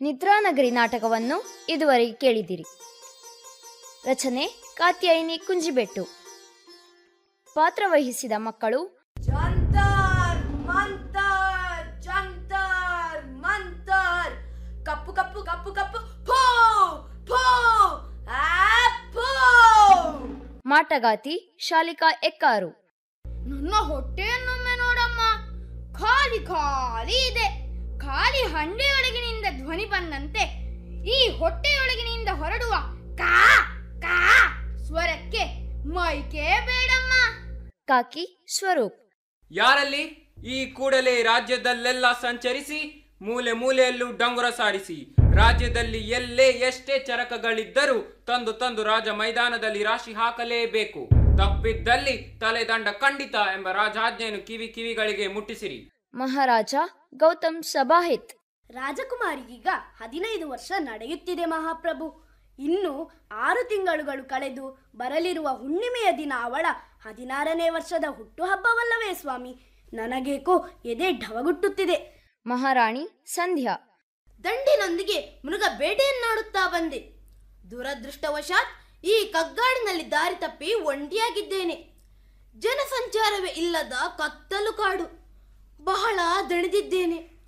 ನಿದ್ರಾನಗರಿ ನಾಟಕವನ್ನು ಇದುವರೆಗೆ ಕೇಳಿದಿರಿ ರಚನೆ ಕಾತ್ಯಾಯಿನಿ ಕುಂಜಿಬೆಟ್ಟು ಪಾತ್ರವಹಿಸಿದ ಮಕ್ಕಳು ಜಂತರ್ ಮಂತರ್ ಜಂತರ್ ಮಂತರ್ ಕಪ್ಪು ಕಪ್ಪು ಕಪ್ಪು ಕಪ್ಪು ಫೋ ಫೋ ಆ, ಫೋ ಮಾಟಗಾತಿ ಶಾಲಿಕಾ ಎಕ್ಕಾರು ನನ್ನ ಹೊಟ್ಟೆಯನ್ನೊಮ್ಮೆ ನೋಡಮ್ಮ ಖಾಲಿ ಖಾಲಿ ಇದೆ ಖಾಲಿ ಹಂಡೆಯೊಳಗಿನಿಂದ ಧ್ವನಿ ಬಂದಂತೆ ಈ ಹೊಟ್ಟೆಯೊಳಗಿನಿಂದ ಹೊರಡುವ ಕಾ ಕಾ ಸ್ವರಕ್ಕೆ ಮೈಕೆ ಬೇಡಮ್ಮ ಕಾಕಿ ಸ್ವರೂಪ್ ಯಾರಲ್ಲಿ ಈ ಕೂಡಲೇ ರಾಜ್ಯದಲ್ಲೆಲ್ಲ ಸಂಚರಿಸಿ ಮೂಲೆ ಮೂಲೆಯಲ್ಲೂ ಡಂಗುರ ಸಾರಿಸಿ ರಾಜ್ಯದಲ್ಲಿ ಎಲ್ಲೇ ಎಷ್ಟೇ ಚರಕಗಳಿದ್ದರೂ ತಂದು ತಂದು ರಾಜ ಮೈದಾನದಲ್ಲಿ ರಾಶಿ ಹಾಕಲೇಬೇಕು ತಪ್ಪಿದ್ದಲ್ಲಿ ತಲೆದಂಡ ಖಂಡಿತ ಎಂಬ ರಾಜಾಜ್ಞೆಯನ್ನು ಕಿವಿ ಕಿವಿಗಳಿಗೆ ಮುಟ್ಟಿಸಿರಿ ಮಹಾರಾಜ ಗೌತಮ್ ಸಭಾಹಿತ್ ರಾಜಕುಮಾರಿಗೀಗ ಹದಿನೈದು ವರ್ಷ ನಡೆಯುತ್ತಿದೆ ಮಹಾಪ್ರಭು ಇನ್ನು ಆರು ತಿಂಗಳುಗಳು ಕಳೆದು ಬರಲಿರುವ ಹುಣ್ಣಿಮೆಯ ದಿನ ಅವಳ ಹದಿನಾರನೇ ವರ್ಷದ ಹುಟ್ಟುಹಬ್ಬವಲ್ಲವೇ ಸ್ವಾಮಿ ನನಗೇಕೋ ಎದೆ ಢವಗುಟ್ಟುತ್ತಿದೆ ಮಹಾರಾಣಿ ಸಂಧ್ಯಾ ದಂಡಿನೊಂದಿಗೆ ಮೃಗ ಬೇಟೆಯನ್ನಾಡುತ್ತಾ ಬಂದೆ ದುರದೃಷ್ಟವಶಾತ್ ಈ ಕಗ್ಗಾಡಿನಲ್ಲಿ ದಾರಿ ತಪ್ಪಿ ಒಂಟಿಯಾಗಿದ್ದೇನೆ ಜನಸಂಚಾರವೇ ಇಲ್ಲದ ಕತ್ತಲು ಕಾಡು ಬಹಳ ದಣಿದಿದ್ದೇನೆ